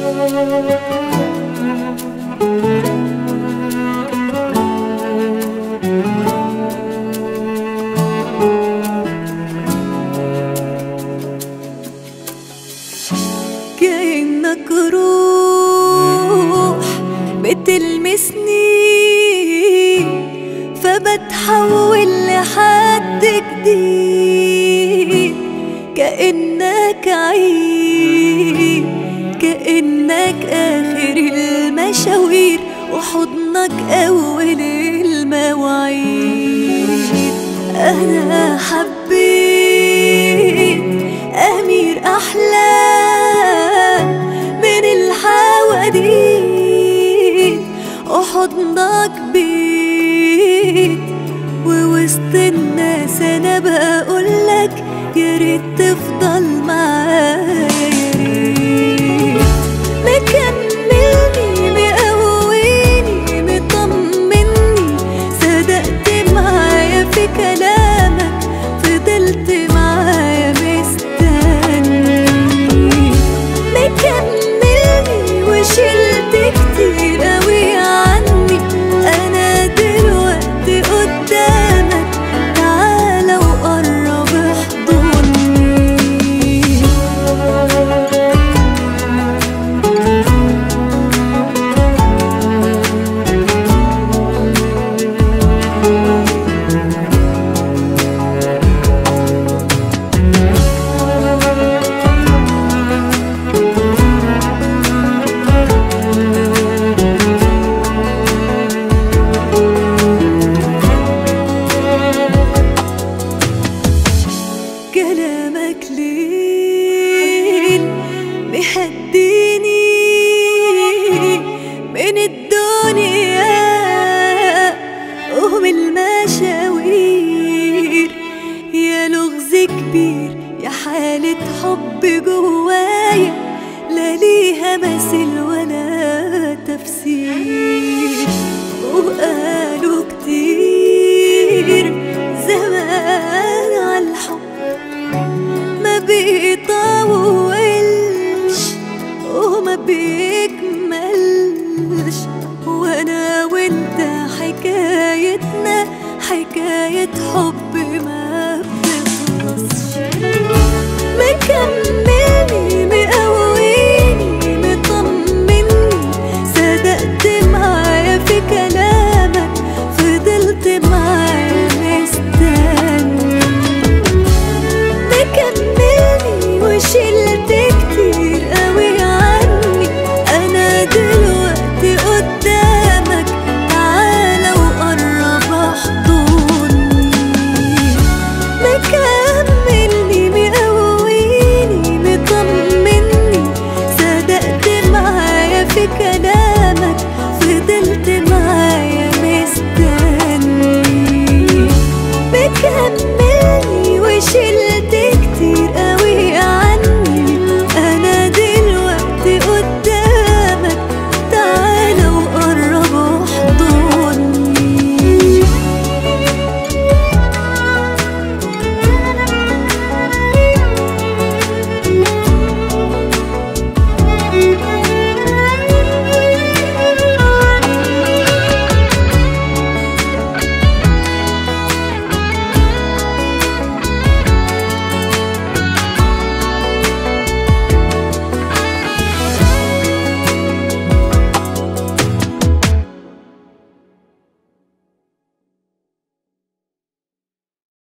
كأنك روح بتلمسني فبتحول لحد جديد كأنك عيد كأنك آخر المشاوير وحضنك أول المواعيد أنا حبيت أمير أحلام من الحواديت وحضنك بيت ووسط الناس أنا بقولك يا ريت تفضل معايا يا ريت مكملني مقويني مطمني صدقت معايا في كلامك فضلت معايا مستني مكملني وشلت كتير قوي عني انا دلوقتي قدامك تعالى وقرب احضني كلامك ليل مهديني من الدنيا ومن المشاوير يا لغز كبير يا حالة حب جوايا لا ليها مثل ولا تفسير وقالوا كتير زمان عالحب ما بيطولش وما بيكملش وانا وانت حكايتنا حكاية حب ما بتخلصش مكمل